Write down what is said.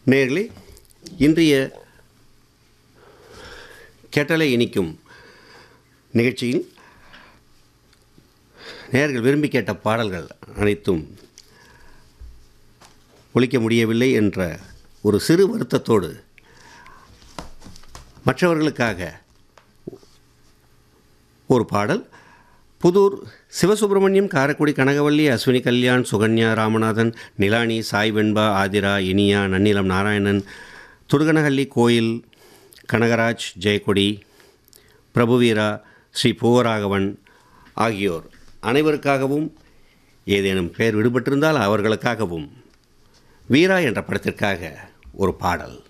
நேர்களே இன்றைய கெட்டலை இனிக்கும் நிகழ்ச்சியில் நேர்கள் விரும்பி கேட்ட பாடல்கள் அனைத்தும் ஒழிக்க முடியவில்லை என்ற ஒரு சிறு வருத்தத்தோடு மற்றவர்களுக்காக ஒரு பாடல் புதூர் சிவசுப்பிரமணியம் காரைக்குடி கனகவல்லி அஸ்வினி கல்யாண் சுகன்யா ராமநாதன் நிலானி சாய் வெண்பா ஆதிரா இனியா நன்னிலம் நாராயணன் துருகனஹள்ளி கோயில் கனகராஜ் ஜெயக்கொடி பிரபுவீரா ஸ்ரீ பூவராகவன் ஆகியோர் அனைவருக்காகவும் ஏதேனும் பெயர் விடுபட்டிருந்தால் அவர்களுக்காகவும் வீரா என்ற படத்திற்காக ஒரு பாடல்